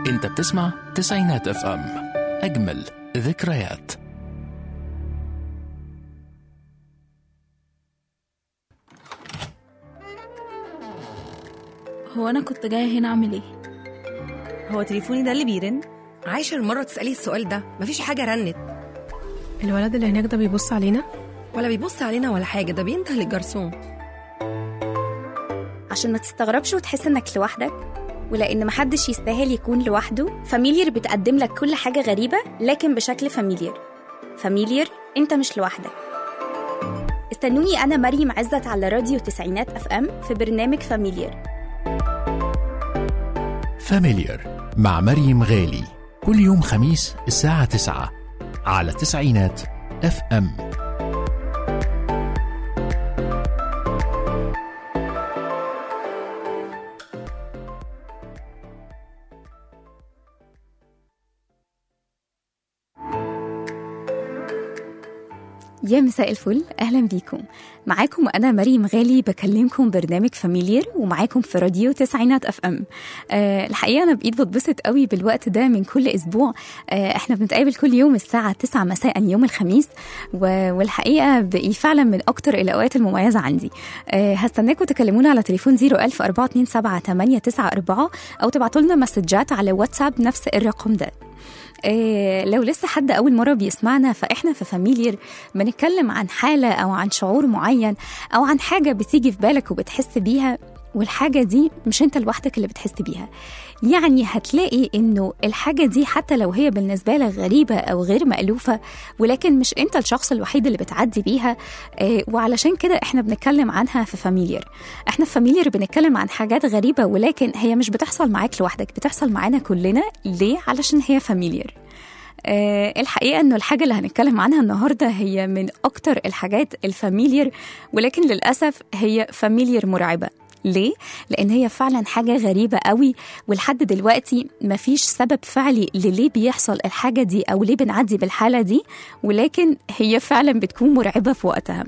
انت بتسمع تسعينات اف ام اجمل ذكريات هو انا كنت جايه هنا اعمل ايه هو تليفوني ده اللي بيرن عايشة المرة تسألي السؤال ده مفيش حاجة رنت الولد اللي هناك ده بيبص علينا ولا بيبص علينا ولا حاجة ده بينده للجرسون عشان ما تستغربش وتحس انك لوحدك ولان محدش يستاهل يكون لوحده فاميليار بتقدم لك كل حاجه غريبه لكن بشكل فاميليار فاميليار انت مش لوحدك استنوني انا مريم عزت على راديو تسعينات اف ام في برنامج فاميليار فاميليار مع مريم غالي كل يوم خميس الساعة 9 على تسعينات اف ام يا مساء الفل اهلا بيكم معاكم انا مريم غالي بكلمكم برنامج فاميليار ومعاكم في راديو تسعينات اف ام أه الحقيقه انا بقيت بتبسط قوي بالوقت ده من كل اسبوع أه احنا بنتقابل كل يوم الساعه 9 مساء يوم الخميس و- والحقيقه بقي فعلا من اكتر الاوقات المميزه عندي أه هستناكم تكلمونا على تليفون 01000 427 او تبعتوا لنا مسجات على واتساب نفس الرقم ده إيه لو لسه حد أول مرة بيسمعنا فإحنا في فاميلير بنتكلم عن حالة أو عن شعور معين أو عن حاجة بتيجي في بالك وبتحس بيها والحاجة دي مش انت لوحدك اللي بتحس بيها يعني هتلاقي انه الحاجة دي حتى لو هي بالنسبة لك غريبة او غير مألوفة ولكن مش انت الشخص الوحيد اللي بتعدي بيها آه، وعلشان كده احنا بنتكلم عنها في فاميلير احنا في فاميلير بنتكلم عن حاجات غريبة ولكن هي مش بتحصل معاك لوحدك بتحصل معانا كلنا ليه علشان هي فاميلير آه، الحقيقة انه الحاجة اللي هنتكلم عنها النهاردة هي من اكتر الحاجات الفاميلير ولكن للأسف هي فاميلير مرعبة ليه؟ لأن هي فعلا حاجة غريبة قوي ولحد دلوقتي مفيش سبب فعلي لليه بيحصل الحاجة دي أو ليه بنعدي بالحالة دي ولكن هي فعلا بتكون مرعبة في وقتها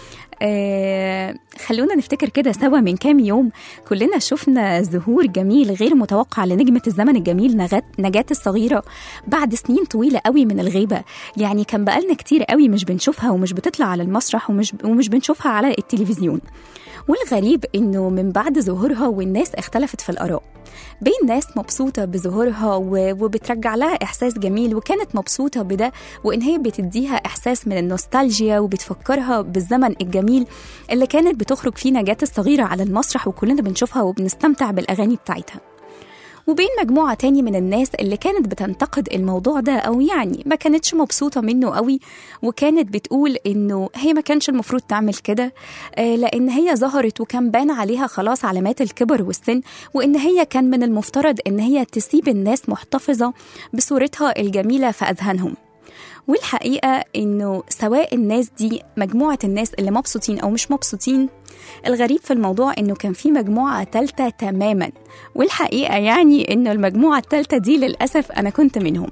آه خلونا نفتكر كده سوا من كام يوم كلنا شفنا ظهور جميل غير متوقع لنجمة الزمن الجميل نجاة, نجاة الصغيرة بعد سنين طويلة قوي من الغيبة يعني كان بقالنا كتير قوي مش بنشوفها ومش بتطلع على المسرح ومش, ومش بنشوفها على التلفزيون والغريب انه من بعد ظهورها والناس اختلفت في الاراء بين ناس مبسوطة بظهورها و- وبترجع لها إحساس جميل وكانت مبسوطة بده وإن هي بتديها إحساس من النوستالجيا وبتفكرها بالزمن الجميل اللي كانت بتخرج فيه نجاة الصغيرة على المسرح وكلنا بنشوفها وبنستمتع بالأغاني بتاعتها وبين مجموعة تاني من الناس اللي كانت بتنتقد الموضوع ده أو يعني ما كانتش مبسوطة منه قوي وكانت بتقول إنه هي ما كانش المفروض تعمل كده آه، لأن هي ظهرت وكان بان عليها خلاص علامات الكبر والسن وإن هي كان من المفترض إن هي تسيب الناس محتفظة بصورتها الجميلة في أذهانهم والحقيقة إنه سواء الناس دي مجموعة الناس اللي مبسوطين أو مش مبسوطين الغريب في الموضوع إنه كان في مجموعة تالتة تماما والحقيقة يعني إنه المجموعة التالتة دي للأسف أنا كنت منهم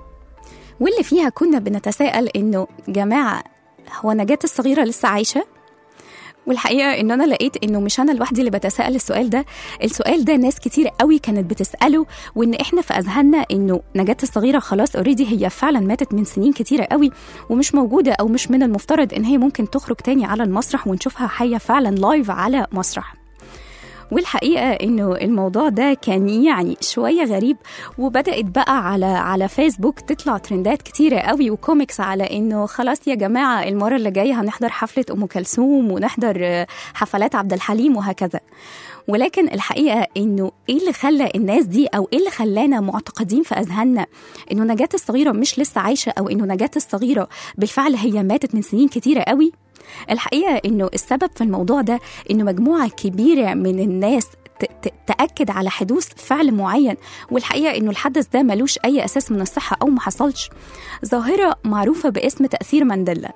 واللي فيها كنا بنتساءل إنه جماعة هو نجاة الصغيرة لسه عايشة؟ والحقيقه ان انا لقيت انه مش انا لوحدي اللي بتساءل السؤال ده السؤال ده ناس كتير قوي كانت بتساله وان احنا في اذهاننا انه نجاة الصغيره خلاص اوريدي هي فعلا ماتت من سنين كتيره قوي ومش موجوده او مش من المفترض ان هي ممكن تخرج تاني على المسرح ونشوفها حيه فعلا لايف على مسرح والحقيقه انه الموضوع ده كان يعني شويه غريب وبدات بقى على على فيسبوك تطلع ترندات كتيره قوي وكوميكس على انه خلاص يا جماعه المره اللي جايه هنحضر حفله ام كلثوم ونحضر آه، حفلات عبد الحليم وهكذا ولكن الحقيقه انه ايه اللي خلى الناس دي او ايه اللي خلانا معتقدين في اذهاننا انه نجاة الصغيره مش لسه عايشه او انه نجاة الصغيره بالفعل هي ماتت من سنين كتيره قوي الحقيقه انه السبب في الموضوع ده انه مجموعه كبيره من الناس ت- ت- تاكد على حدوث فعل معين والحقيقه انه الحدث ده ملوش اي اساس من الصحه او ما حصلش ظاهره معروفه باسم تاثير مانديلا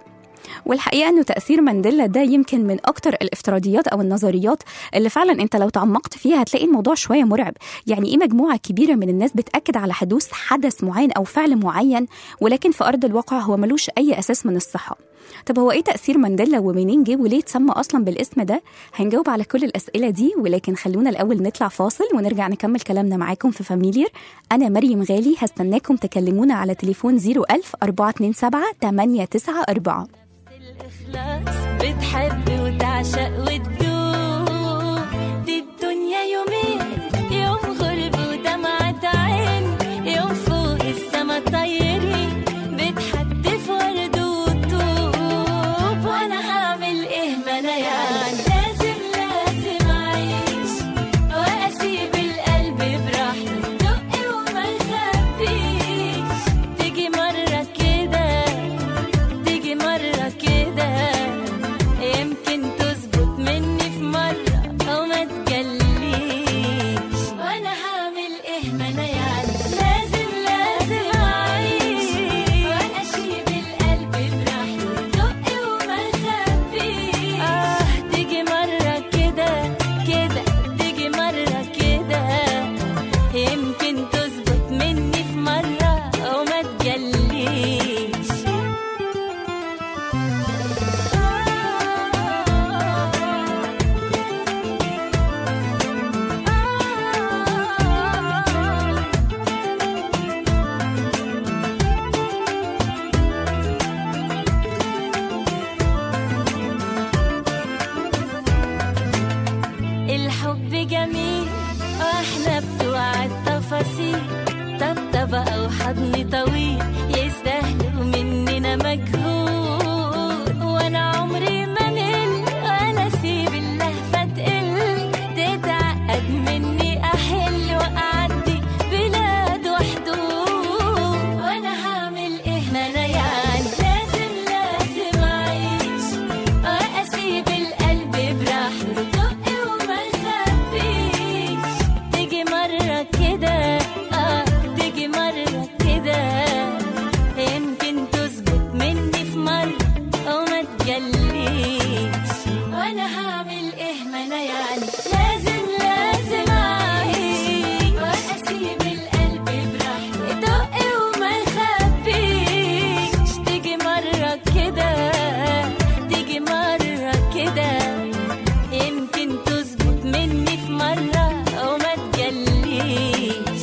والحقيقة أنه تأثير مانديلا ده يمكن من أكتر الافتراضيات أو النظريات اللي فعلا أنت لو تعمقت فيها هتلاقي الموضوع شوية مرعب يعني إيه مجموعة كبيرة من الناس بتأكد على حدوث حدث معين أو فعل معين ولكن في أرض الواقع هو ملوش أي أساس من الصحة طب هو ايه تأثير مانديلا ومنين جه وليه اتسمى أصلا بالاسم ده؟ هنجاوب على كل الأسئلة دي ولكن خلونا الأول نطلع فاصل ونرجع نكمل كلامنا معاكم في فاميلير أنا مريم غالي هستناكم تكلمونا على تليفون 01000 427 894 الإخلاص بتحب وتعشق وتدوب دي الدنيا يومين يوم غرب ودمعة عين يوم فوق السما طايرين بتحدف ورد وطوب وانا هعمل ايه ما انا يعني لازم لازم اعيش واسيب القلب براحته دق وما يخبيش تيجي مرة كده تيجي مرة كده يمكن تظبط مني في مرة أو ما تجليش وأنا هعمل إيه ما أنا يعني لازم لازم أعيش وأنا أشيب القلب براحته دق وما يخبيش آه تيجي مرة كده كده تيجي مرة كده يمكن تظبط مني في مرة أو ما تجليش الحب جميل واحنا بتوع التفاصيل طبطبة أو حضن طويل يستاهلوا مننا مجهود وانا عمري ما مل وانا اسيب اللهفة تقل تتعقد مني احل واعدي بلاد وحدود وانا هعمل ايه ما انا يعني لازم لازم اعيش واسيب القلب براحته دق وما يخبيش تيجي مرة كده اه تيجي مرة كده يمكن تظبط مني في مرة أو ما تجليش وأنا هعمل إيه ما أنا يعني لازم لازم أعيش وأسيب القلب براحته يدق وما يخبيش تيجي مرة كده تيجي مرة كده يمكن تظبط مني في مرة أو ما تجليش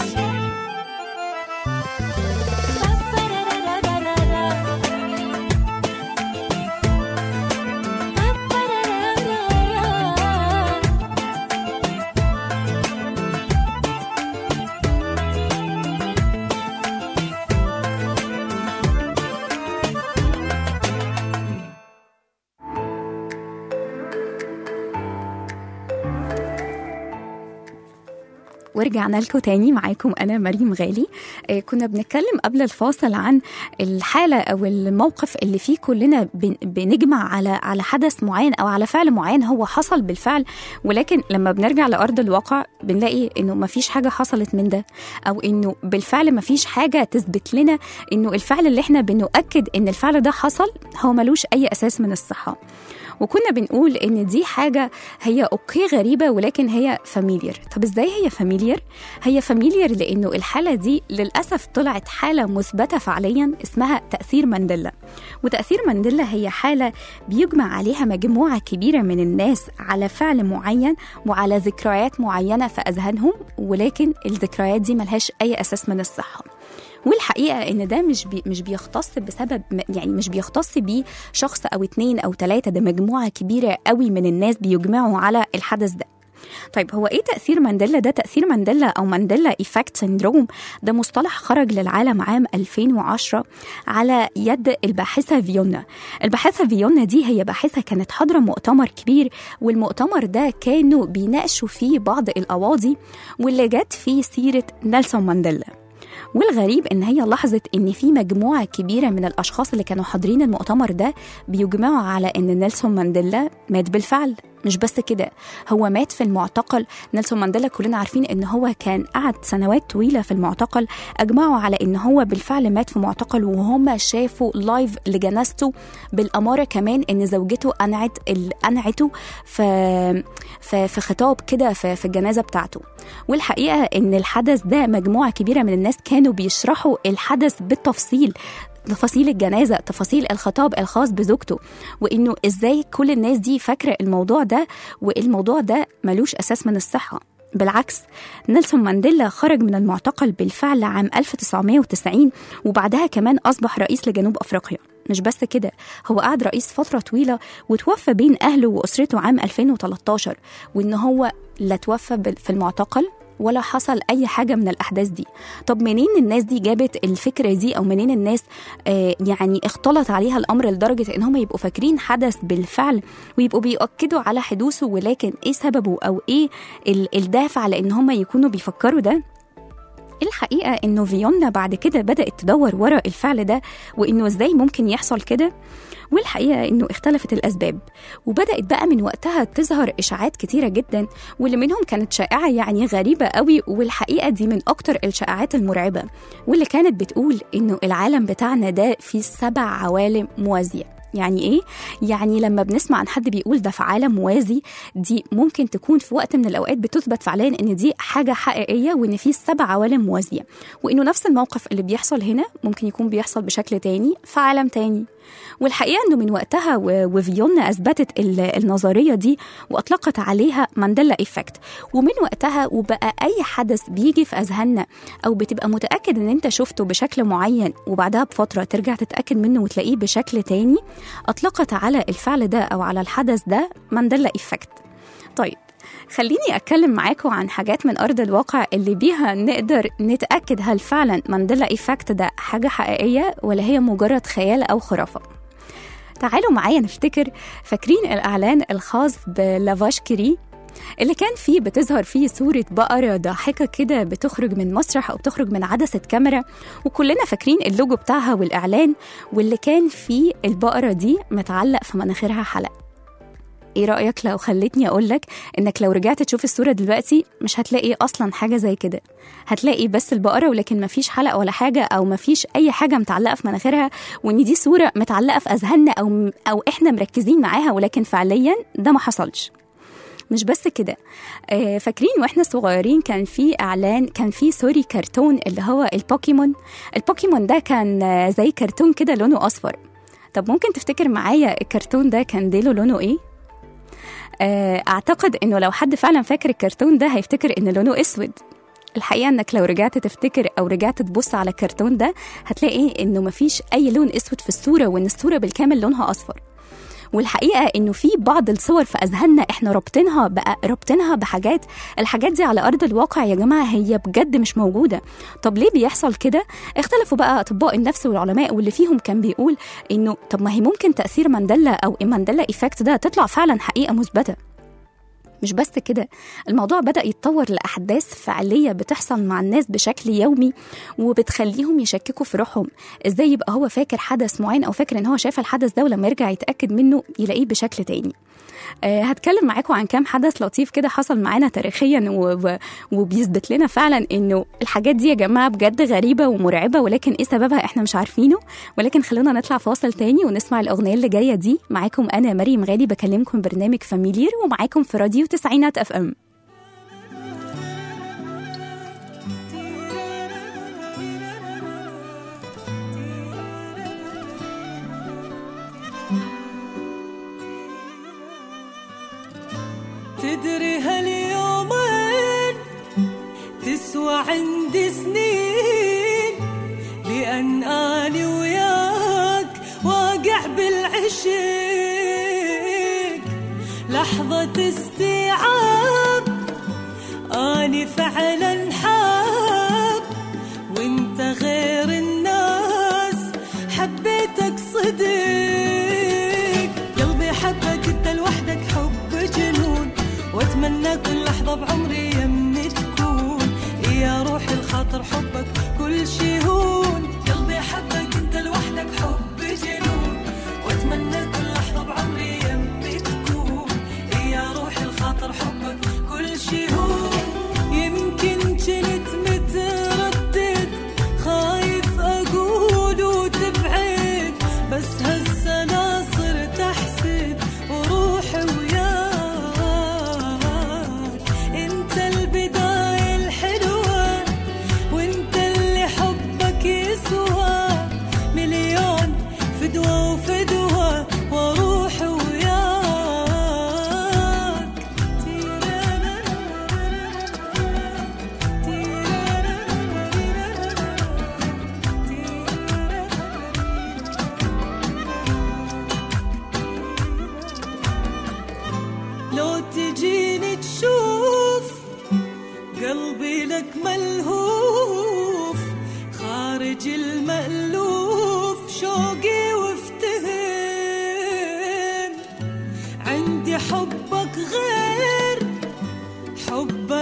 ورجعنا لكم تاني معاكم انا مريم غالي آه كنا بنتكلم قبل الفاصل عن الحاله او الموقف اللي فيه كلنا بن- بنجمع على على حدث معين او على فعل معين هو حصل بالفعل ولكن لما بنرجع لارض الواقع بنلاقي انه ما فيش حاجه حصلت من ده او انه بالفعل ما فيش حاجه تثبت لنا انه الفعل اللي احنا بنؤكد ان الفعل ده حصل هو ملوش اي اساس من الصحه وكنا بنقول ان دي حاجه هي اوكي غريبه ولكن هي فاميليار طب ازاي هي فاميليار هي فاميليار لانه الحاله دي للاسف طلعت حاله مثبته فعليا اسمها تاثير مانديلا وتاثير مانديلا هي حاله بيجمع عليها مجموعه كبيره من الناس على فعل معين وعلى ذكريات معينه في اذهانهم ولكن الذكريات دي ملهاش اي اساس من الصحه والحقيقه ان ده مش بي مش بيختص بسبب يعني مش بيختص بيه شخص او اتنين او تلاته ده مجموعه كبيره قوي من الناس بيجمعوا على الحدث ده طيب هو ايه تاثير مانديلا ده تاثير مانديلا او مانديلا ايفكت سيندروم ده مصطلح خرج للعالم عام 2010 على يد الباحثه فيونا الباحثه فيونا دي هي باحثه كانت حاضره مؤتمر كبير والمؤتمر ده كانوا بيناقشوا فيه بعض القواضي واللي جت فيه سيره نيلسون مانديلا والغريب ان هي لاحظت ان في مجموعه كبيره من الاشخاص اللي كانوا حاضرين المؤتمر ده بيجمعوا على ان نيلسون مانديلا مات بالفعل مش بس كده هو مات في المعتقل نيلسون مانديلا كلنا عارفين ان هو كان قعد سنوات طويله في المعتقل اجمعوا على ان هو بالفعل مات في معتقل وهم شافوا لايف لجنازته بالاماره كمان ان زوجته قنعت ال- قنعته في في في خطاب كده في في الجنازه بتاعته والحقيقه ان الحدث ده مجموعه كبيره من الناس كانوا بيشرحوا الحدث بالتفصيل تفاصيل الجنازة تفاصيل الخطاب الخاص بزوجته وإنه إزاي كل الناس دي فاكرة الموضوع ده والموضوع ده ملوش أساس من الصحة بالعكس نيلسون مانديلا خرج من المعتقل بالفعل عام 1990 وبعدها كمان أصبح رئيس لجنوب أفريقيا مش بس كده هو قعد رئيس فترة طويلة وتوفى بين أهله وأسرته عام 2013 وإن هو لا توفى بال- في المعتقل ولا حصل أي حاجة من الأحداث دي طب منين الناس دي جابت الفكرة دي أو منين الناس آه يعني اختلط عليها الأمر لدرجة إن هم يبقوا فاكرين حدث بالفعل ويبقوا بيؤكدوا على حدوثه ولكن إيه سببه أو إيه ال- الدافع لأن هم يكونوا بيفكروا ده الحقيقة إنه فيونا بعد كده بدأت تدور ورا الفعل ده وإنه إزاي ممكن يحصل كده والحقيقة إنه اختلفت الأسباب وبدأت بقى من وقتها تظهر إشاعات كتيرة جدا واللي منهم كانت شائعة يعني غريبة قوي والحقيقة دي من أكتر الشائعات المرعبة واللي كانت بتقول إنه العالم بتاعنا ده فيه سبع عوالم موازية يعني ايه؟ يعني لما بنسمع عن حد بيقول ده في عالم موازي دي ممكن تكون في وقت من الاوقات بتثبت فعليا ان دي حاجه حقيقيه وان في سبع عوالم موازيه وانه نفس الموقف اللي بيحصل هنا ممكن يكون بيحصل بشكل تاني في عالم تاني والحقيقه انه من وقتها و- وفيونا اثبتت ال- النظريه دي واطلقت عليها مانديلا ايفكت ومن وقتها وبقى اي حدث بيجي في اذهاننا او بتبقى متاكد ان انت شفته بشكل معين وبعدها بفتره ترجع تتاكد منه وتلاقيه بشكل تاني اطلقت على الفعل ده او على الحدث ده مانديلا ايفكت طيب خليني أتكلم معاكم عن حاجات من أرض الواقع اللي بيها نقدر نتأكد هل فعلا مانديلا إيفكت ده حاجة حقيقية ولا هي مجرد خيال أو خرافة تعالوا معايا نفتكر فاكرين الإعلان الخاص بلافاش كيري اللي كان فيه بتظهر فيه صورة بقرة ضاحكة كده بتخرج من مسرح أو بتخرج من عدسة كاميرا وكلنا فاكرين اللوجو بتاعها والإعلان واللي كان فيه البقرة دي متعلق في مناخيرها حلق ايه رأيك لو خلتني اقولك انك لو رجعت تشوف الصورة دلوقتي مش هتلاقي اصلا حاجة زي كده هتلاقي بس البقرة ولكن مفيش حلقة ولا حاجة او مفيش اي حاجة متعلقة في مناخيرها وان دي صورة متعلقة في اذهاننا او او احنا مركزين معاها ولكن فعليا ده ما حصلش مش بس كده آه، فاكرين واحنا صغيرين كان في اعلان كان في سوري كرتون اللي هو البوكيمون البوكيمون ده كان آه، زي كرتون كده لونه اصفر طب ممكن تفتكر معايا الكرتون ده كان ديله لونه ايه آه، اعتقد انه لو حد فعلا فاكر الكرتون ده هيفتكر ان لونه اسود الحقيقه انك لو رجعت تفتكر او رجعت تبص على الكرتون ده هتلاقي انه مفيش اي لون اسود في الصوره وان الصوره بالكامل لونها اصفر والحقيقه انه في بعض الصور في اذهاننا احنا رابطينها بقى رابطينها بحاجات الحاجات دي على ارض الواقع يا جماعه هي بجد مش موجوده طب ليه بيحصل كده اختلفوا بقى اطباء النفس والعلماء واللي فيهم كان بيقول انه طب ما هي ممكن تاثير مانديلا او مانديلا ايفكت ده تطلع فعلا حقيقه مثبته مش بس كده الموضوع بدأ يتطور لأحداث فعلية بتحصل مع الناس بشكل يومي وبتخليهم يشككوا في روحهم ازاي يبقى هو فاكر حدث معين أو فاكر ان هو شاف الحدث ده ولما يرجع يتأكد منه يلاقيه بشكل تاني آه، هتكلم معاكم عن كام حدث لطيف كده حصل معانا تاريخيا و... و... وبيثبت لنا فعلا انه الحاجات دي يا جماعه بجد غريبه ومرعبه ولكن ايه سببها احنا مش عارفينه ولكن خلونا نطلع فاصل تاني ونسمع الاغنيه اللي جايه دي معاكم انا مريم غالي بكلمكم برنامج فاميلير ومعاكم في راديو تسعينات اف ام تدري هاليومين تسوى عندي سنين لأن أنا وياك واقع بالعشق لحظة استيعاب أنا فعلا حاب وانت غير الناس حبيتك صدق قلبي حبك انت لوحدك حب جنون واتمنى كل لحظة بعمري يمي تكون يا روحي الخاطر حبك كل شي هون قلبي حبك انت لوحدك حب جنون واتمنى كل لحظة بعمري يمي تكون يا روحي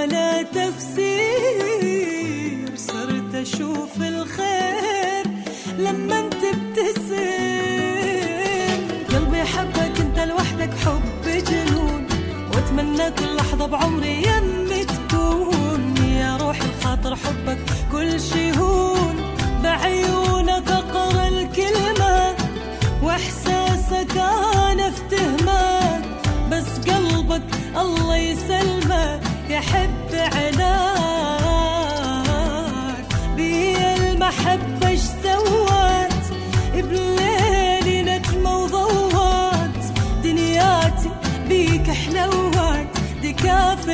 ولا تفسير صرت أشوف الخير لما تبتسم قلبي حبك انت لوحدك حب جنون واتمنى كل لحظة بعمري يمي تكون يا روح الخاطر حبك كل شي هون بعيونك اقرا الكلمة واحساسك انا افتهمك بس قلبك الله يسلمك يحب عناك بي المحبة ايش سوت بليلي نجمة وضوت دنياتي بيك حلوت دكاف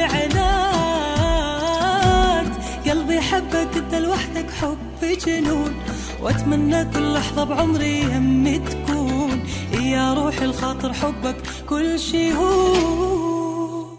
عناد قلبي حبك انت لوحدك حب جنون واتمنى كل لحظة بعمري همي تكون يا روحي الخاطر حبك كل شي هو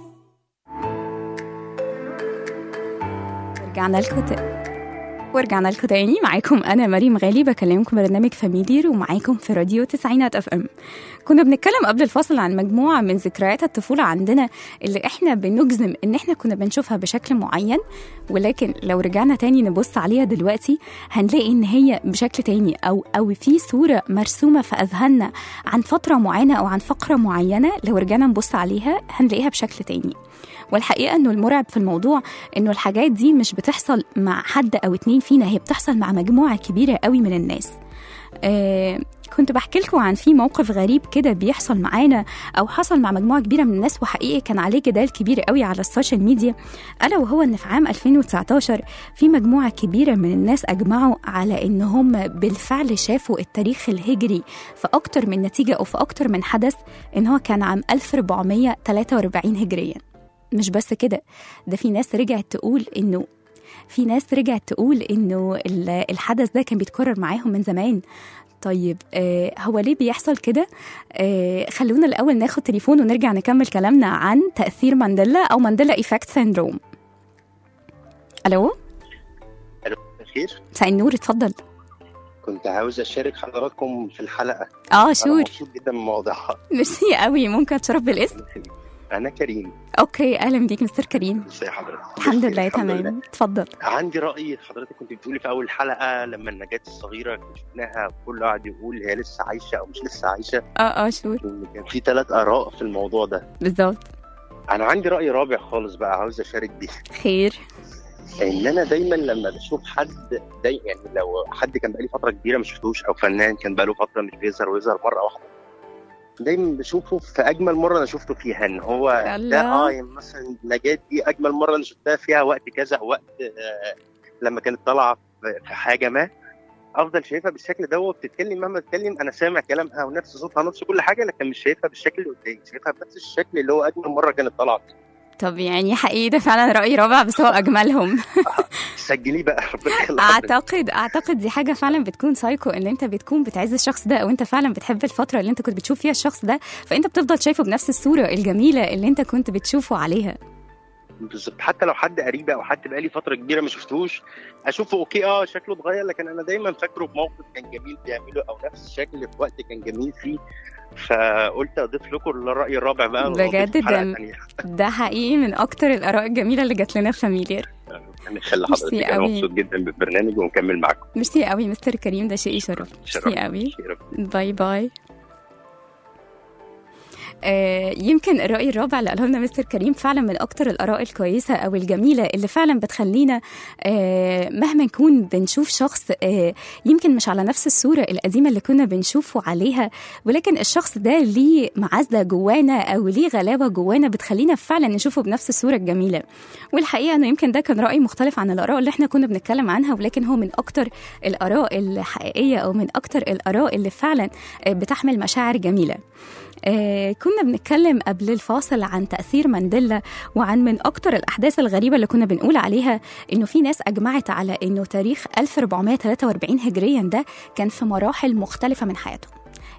ورجعنا لكم ت... ورجعنا لكم تاني معاكم انا مريم غالي بكلمكم برنامج فاميلير ومعاكم في راديو تسعينات اف ام كنا بنتكلم قبل الفصل عن مجموعه من ذكريات الطفوله عندنا اللي احنا بنجزم ان احنا كنا بنشوفها بشكل معين ولكن لو رجعنا تاني نبص عليها دلوقتي هنلاقي ان هي بشكل تاني او او في صوره مرسومه في اذهاننا عن فتره معينه او عن فقره معينه لو رجعنا نبص عليها هنلاقيها بشكل تاني والحقيقه انه المرعب في الموضوع انه الحاجات دي مش بتحصل مع حد او اتنين فينا هي بتحصل مع مجموعه كبيره قوي من الناس آه كنت بحكي لكم عن في موقف غريب كده بيحصل معانا او حصل مع مجموعه كبيره من الناس وحقيقي كان عليه جدال كبير قوي على السوشيال ميديا الا وهو ان في عام 2019 في مجموعه كبيره من الناس اجمعوا على ان هم بالفعل شافوا التاريخ الهجري في اكتر من نتيجه او في اكتر من حدث ان هو كان عام 1443 هجريا مش بس كده ده في ناس رجعت تقول انه في ناس رجعت تقول انه ال- الحدث ده كان بيتكرر معاهم من زمان طيب آه هو ليه بيحصل كده آه خلونا الاول ناخد تليفون ونرجع نكمل كلامنا عن تاثير مانديلا او مانديلا ايفكت سيندروم الو الو خير مساء النور اتفضل كنت عاوز اشارك حضراتكم في الحلقه اه انا شور مبسوط جدا من موضوعها ميرسي قوي ممكن اتشرف بالاسم انا كريم اوكي اهلا بيك مستر كريم ازي حضرتك الحمد بخير، لله الحمد لله. تمام اتفضل عندي راي حضرتك كنت بتقولي في اول حلقه لما النجاه الصغيره شفناها كله قاعد يقول هي لسه عايشه او مش لسه عايشه اه اه شور إن كان في ثلاث اراء في الموضوع ده بالظبط انا عندي راي رابع خالص بقى عاوز اشارك بيه خير ان انا دايما لما بشوف حد داي يعني لو حد كان بقالي فتره كبيره ما شفتوش او فنان كان بقاله فتره مش بيظهر ويظهر مره واحده دايما بشوفه في اجمل مره انا شفته فيها ان هو الله. ده اه يعني مثلا نجاة دي اجمل مره انا شفتها فيها وقت كذا أو وقت آه لما كانت طالعه في في حاجه ما افضل شايفها بالشكل ده وبتتكلم مهما تتكلم انا سامع كلامها ونفس صوتها ونفس كل حاجه لكن مش شايفها بالشكل اللي قدامي شايفها بنفس الشكل اللي هو اجمل مره كانت طالعه فيه طب يعني حقيقي ده فعلا رأي رابع بس هو أجملهم سجليه بقى ربنا يخلي حضرتك. أعتقد أعتقد دي حاجة فعلا بتكون سايكو إن أنت بتكون بتعز الشخص ده أو أنت فعلا بتحب الفترة اللي أنت كنت بتشوف فيها الشخص ده فأنت بتفضل شايفه بنفس الصورة الجميلة اللي أنت كنت بتشوفه عليها بالظبط حتى لو حد قريب او حد بقالي فتره كبيره ما شفتوش اشوفه اوكي اه شكله اتغير لكن انا دايما فاكره بموقف كان جميل بيعمله او نفس الشكل في وقت كان جميل فيه فقلت اضيف لكم الراي الرابع بقى بجد ونضيف حلقة ده- تانية. ده حقيقي من أكتر الآراء الجميلة اللي جات لنا في فاميلير انا يخلي ميرسي حضرتك انا قوي. مبسوط جدا بالبرنامج ومكمل معاكم ميرسي قوي مستر كريم ده شيء يشرف شرف. ميرسي قوي شرف. باي باي آه، يمكن الرأي الرابع اللي قاله لنا مستر كريم فعلا من أكتر الآراء الكويسة أو الجميلة اللي فعلا بتخلينا آه، مهما نكون بنشوف شخص آه، يمكن مش على نفس الصورة القديمة اللي كنا بنشوفه عليها ولكن الشخص ده ليه معزة جوانا أو ليه غلاوة جوانا بتخلينا فعلا نشوفه بنفس الصورة الجميلة والحقيقة أنه يمكن ده كان رأي مختلف عن الآراء اللي احنا كنا بنتكلم عنها ولكن هو من أكتر الآراء الحقيقية أو من أكتر الآراء اللي فعلا آه، بتحمل مشاعر جميلة آه كنا بنتكلم قبل الفاصل عن تأثير مانديلا وعن من أكتر الأحداث الغريبة اللي كنا بنقول عليها إنه في ناس أجمعت على إنه تاريخ 1443 هجريا ده كان في مراحل مختلفة من حياتهم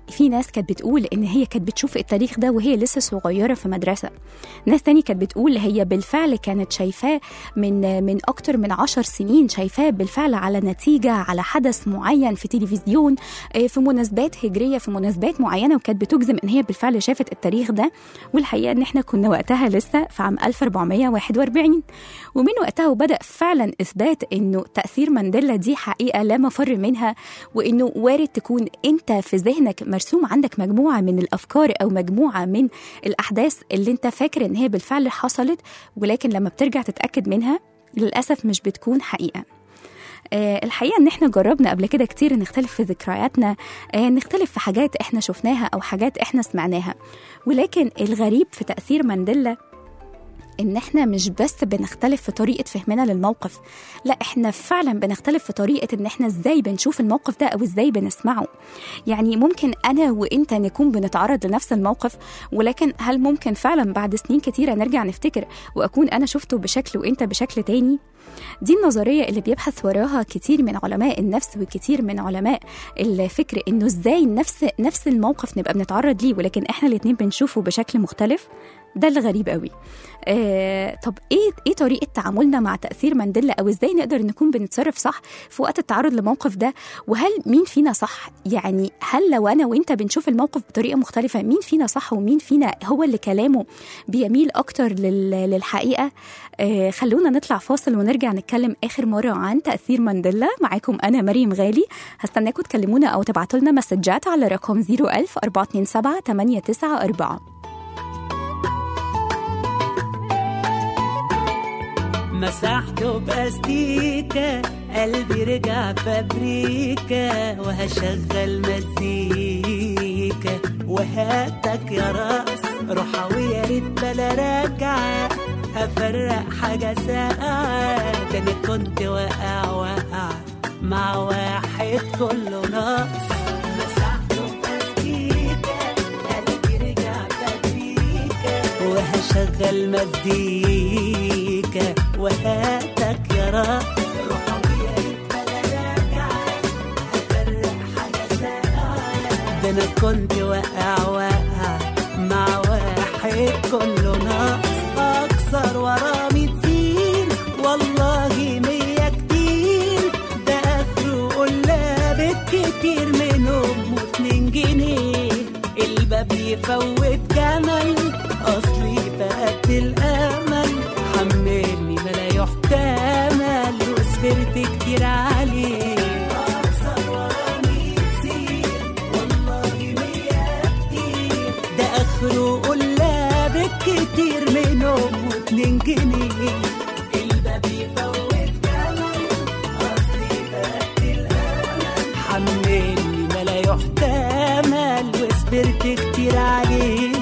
في ناس كانت بتقول ان هي كانت بتشوف التاريخ ده وهي لسه صغيره في مدرسه ناس تاني كانت بتقول هي بالفعل كانت شايفاه من من اكتر من عشر سنين شايفاه بالفعل على نتيجه على حدث معين في تلفزيون آه، في مناسبات هجريه في مناسبات معينه وكانت بتجزم ان هي بالفعل شافت التاريخ ده والحقيقه ان احنا كنا وقتها لسه في عام 1441 ومن وقتها وبدا فعلا اثبات انه تاثير مانديلا دي حقيقه لا مفر منها وانه وارد تكون انت في ذهنك مرسوم عندك مجموعه من الافكار او مجموعه من الاحداث اللي انت فاكر ان هي بالفعل حصلت ولكن لما بترجع تتاكد منها للاسف مش بتكون حقيقه آه، الحقيقه ان احنا جربنا قبل كده كتير نختلف في ذكرياتنا آه، نختلف في حاجات احنا شفناها او حاجات احنا سمعناها ولكن الغريب في تاثير مانديلا ان احنا مش بس بنختلف في طريقه فهمنا للموقف لا احنا فعلا بنختلف في طريقه ان احنا ازاي بنشوف الموقف ده او ازاي بنسمعه يعني ممكن انا وانت نكون بنتعرض لنفس الموقف ولكن هل ممكن فعلا بعد سنين كتيره نرجع نفتكر واكون انا شفته بشكل وانت بشكل تاني دي النظريه اللي بيبحث وراها كتير من علماء النفس وكتير من علماء الفكر انه ازاي نفس نفس الموقف نبقى بنتعرض ليه ولكن احنا الاتنين بنشوفه بشكل مختلف ده اللي غريب قوي آه طب ايه ايه طريقه تعاملنا مع تاثير مانديلا او ازاي نقدر نكون بنتصرف صح في وقت التعرض لموقف ده وهل مين فينا صح يعني هل لو انا وانت بنشوف الموقف بطريقه مختلفه مين فينا صح ومين فينا هو اللي كلامه بيميل اكتر لل... للحقيقه آه خلونا نطلع فاصل ونرجع نتكلم اخر مره عن تاثير مانديلا معاكم انا مريم غالي هستناكم تكلمونا او تبعتوا لنا مسجات على رقم 01000 427 894 مسحته باستيكا قلبي رجع فابريكا وهشغل مزيكا وهاتك يا راس روحة ويا ريت بلا راجعة هفرق حاجة ساقعة تاني كنت واقع واقع مع واحد كله ناقص مسحته باستيكا قلبي رجع فابريكا وهشغل مزيكا وهاتك يا راس روحة ويا ريت بلا راجعة هفرق حاجة ساقعة ده انا كنت واقع واقع مع واحد كله ناقص اكسر ورا ميتين والله مية كتير ده اخره قلابك كتير منهم واتنين جنيه الباب يفوت جمل اصلي فقدت الامل حملني ما لا يحتمل وصبرت كتير عليه أكسر ورا ميتين والله مية كتير ده اخره قلابك كتير منهم واتنين جنيه الباب يفوت جمل اصلي فقدت الامل حملني ما لا يحتمل وصبرت كتير عليه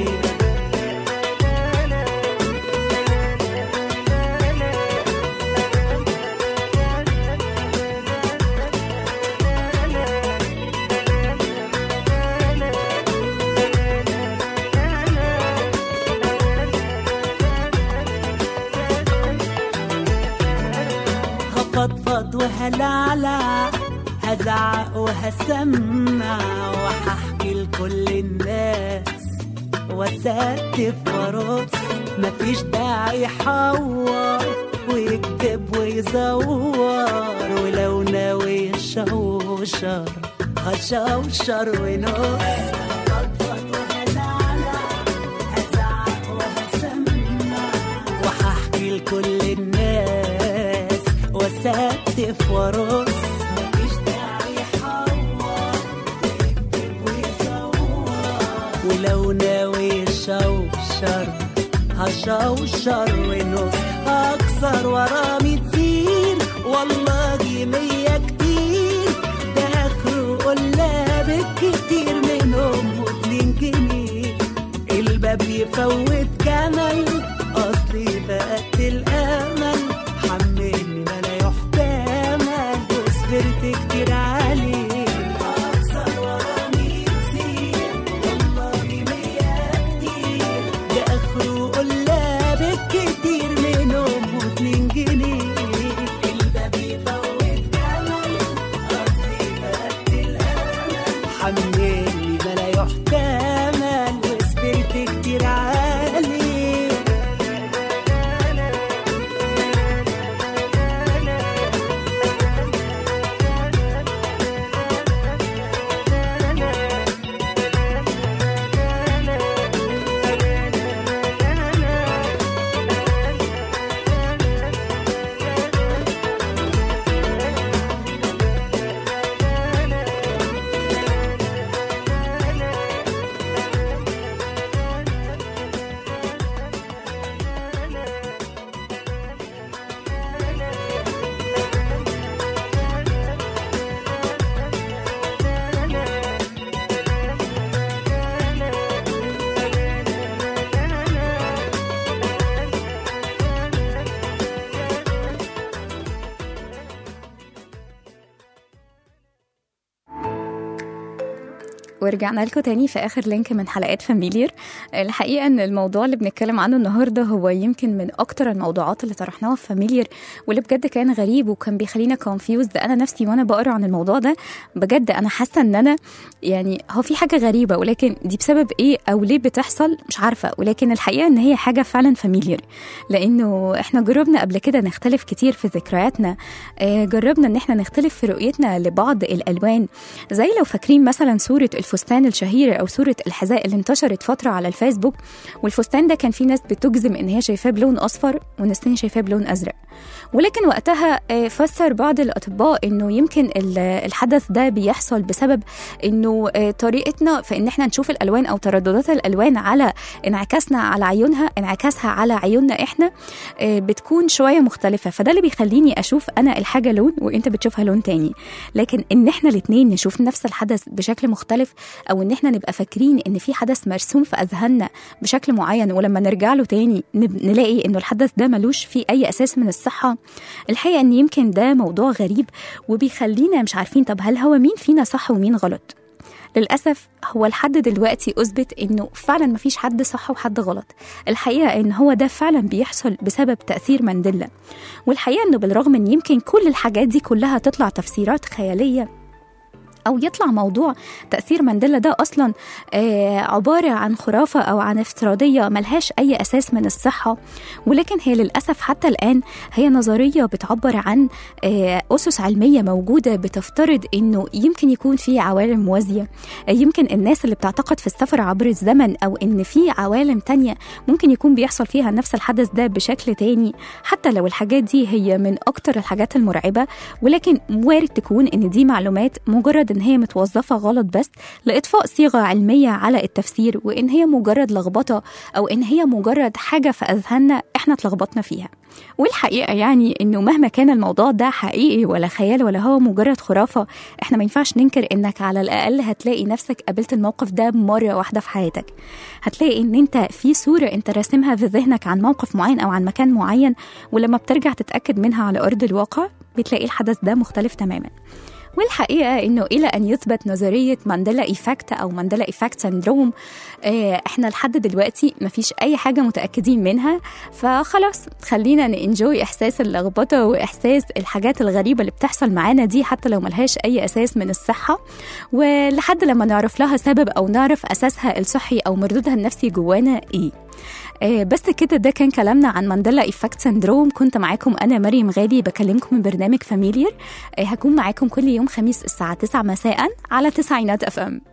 هفضفض وهلعلع هزعق وهسمع وهحكي لكل الناس وستف وارص مفيش داعي يحور ويكتب ويزور ولو ناوي يشوشر هشوشر ونص هفضفض وهلعلع هزعق وهسمع وهحكي لكل الناس وستف وارص مفيش داعي يحور ويكتب ويزور ولو ناوي يشوشر هشوشر ونص هكسر ورا ميتين والله مية كتير ده اخره قلابك كتير منهم واتنين جنيه الباب يفوت جمل اصلي فقدت الامل حملني ما لا يحتمل وصبرت كتير عليه أكسر ورا ميتين والله مية كتير ده اخره قلابك كتير منهم واتنين جنيه الباب يفوت جمل اصلي فقدت الامل حملني ما ورجعنا لكم تاني في اخر لينك من حلقات فاميلير الحقيقه ان الموضوع اللي بنتكلم عنه النهارده هو يمكن من اكتر الموضوعات اللي طرحناها في فاميلير واللي بجد كان غريب وكان بيخلينا كونفيوزد انا نفسي وانا بقرا عن الموضوع ده بجد انا حاسه ان انا يعني هو في حاجه غريبه ولكن دي بسبب ايه او ليه بتحصل مش عارفه ولكن الحقيقه ان هي حاجه فعلا فاميلير لانه احنا جربنا قبل كده نختلف كتير في ذكرياتنا آه، جربنا ان احنا نختلف في رؤيتنا لبعض الالوان زي لو فاكرين مثلا صوره الفستان الشهيره او صوره الحذاء اللي انتشرت فتره على الفيسبوك والفستان ده كان في ناس بتجزم ان هي شايفاه بلون اصفر وناس تانية شايفاه بلون ازرق ولكن وقتها آه، فسر بعض الاطباء انه يمكن ال- الحدث ده بيحصل بسبب انه آه، طريقتنا في ان احنا نشوف الالوان او ترددات الالوان على انعكاسنا على عيونها انعكاسها على عيوننا احنا آه، بتكون شويه مختلفه فده اللي بيخليني اشوف انا الحاجه لون وانت بتشوفها لون تاني لكن ان احنا الاثنين نشوف نفس الحدث بشكل مختلف او ان احنا نبقى فاكرين ان في حدث مرسوم في اذهاننا بشكل معين ولما نرجع له تاني نب- نلاقي انه الحدث ده ملوش فيه اي اساس من الصحه الحقيقه ان يمكن ده موضوع غريب وبيخلينا مش عارفين طب هل هو مين فينا صح ومين غلط للأسف هو لحد دلوقتي أثبت إنه فعلا مفيش حد صح وحد غلط الحقيقة إن هو ده فعلا بيحصل بسبب تأثير مانديلا والحقيقة إنه بالرغم إن يمكن كل الحاجات دي كلها تطلع تفسيرات خيالية أو يطلع موضوع تأثير مانديلا ده أصلا آه عبارة عن خرافة أو عن افتراضية ملهاش أي أساس من الصحة ولكن هي للأسف حتى الآن هي نظرية بتعبر عن آه أسس علمية موجودة بتفترض إنه يمكن يكون في عوالم موازية آه يمكن الناس اللي بتعتقد في السفر عبر الزمن أو إن في عوالم تانية ممكن يكون بيحصل فيها نفس الحدث ده بشكل تاني حتى لو الحاجات دي هي من أكتر الحاجات المرعبة ولكن وارد تكون إن دي معلومات مجرد إن هي متوظفة غلط بس لإضفاء صيغة علمية على التفسير وإن هي مجرد لخبطة أو إن هي مجرد حاجة في أذهاننا إحنا اتلخبطنا فيها والحقيقة يعني إنه مهما كان الموضوع ده حقيقي ولا خيال ولا هو مجرد خرافة إحنا ما ينفعش ننكر إنك على الأقل هتلاقي نفسك قابلت الموقف ده مرة واحدة في حياتك هتلاقي إن أنت في صورة أنت راسمها في ذهنك عن موقف معين أو عن مكان معين ولما بترجع تتأكد منها على أرض الواقع بتلاقي الحدث ده مختلف تماما والحقيقة إنه إلى أن يثبت نظرية مانديلا إيفكت أو مانديلا إيفكت سندروم آه، إحنا لحد دلوقتي مفيش أي حاجة متأكدين منها فخلاص خلينا ننجوي إحساس اللخبطة وإحساس الحاجات الغريبة اللي بتحصل معانا دي حتى لو ملهاش أي أساس من الصحة ولحد لما نعرف لها سبب أو نعرف أساسها الصحي أو مردودها النفسي جوانا إيه آه، بس كده ده كان كلامنا عن مانديلا إيفكت سندروم كنت معاكم أنا مريم غالي بكلمكم من برنامج فاميلير آه، هكون معاكم كل يوم خميس الساعة 9 مساء على تسعينات أف أم